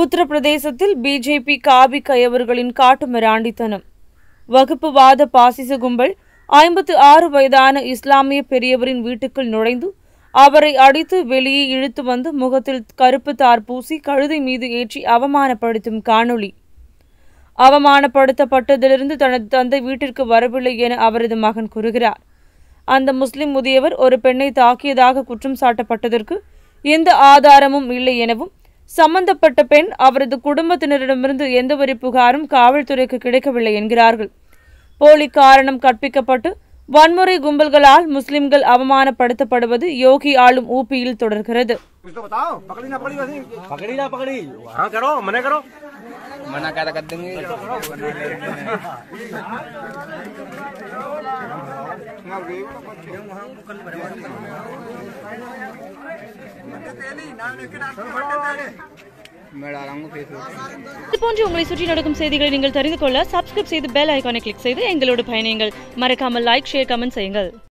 உத்தரப்பிரதேசத்தில் BJP coffee கயவர்களின் காட்டுமிராண்டித்தனம் வகுப்புவாத பாசிச கும்பல் ஐம்பத்து ஆறு வயதான இஸ்லாமிய பெரியவரின் வீட்டுக்குள் நுழைந்து அவரை அடித்து வெளியே இழுத்து வந்து முகத்தில் கருப்பு தார் பூசி கழுதை மீது ஏற்றி அவமானப்படுத்தும் காணொளி அவமானப்படுத்தப்பட்டதிலிருந்து தனது தந்தை வீட்டிற்கு வரவில்லை என அவரது மகன் கூறுகிறார் அந்த முஸ்லிம் முதியவர் ஒரு பெண்ணை தாக்கியதாக குற்றம் சாட்டப்பட்டதற்கு எந்த ஆதாரமும் இல்லை எனவும் சம்பந்தப்பட்ட பெண் அவரது குடும்பத்தினரிடமிருந்து எந்தவொரு புகாரும் காவல்துறைக்கு கிடைக்கவில்லை என்கிறார்கள் போலி காரணம் கற்பிக்கப்பட்டு வன்முறை கும்பல்களால் முஸ்லிம்கள் அவமானப்படுத்தப்படுவது யோகி ஆளும் ஊபியில் தொடர்கிறது कुछ तो बताओ पकड़ी ना पड़ी वैसे पकड़ी ना पकड़ी हाँ करो मना करो मना कर कर देंगे मैं डालूंगा फेसबुक இதுபோன்று உங்களை சுற்றி நடக்கும் செய்திகளை நீங்கள் தெரிந்து கொள்ள சப்ஸ்கிரைப் செய்து பெல் ஐகானை கிளிக் செய்து எங்களோடு பயணியுங்கள் மறக்காமல் லைக் ஷேர் கமெண்ட் செய்யுங்கள்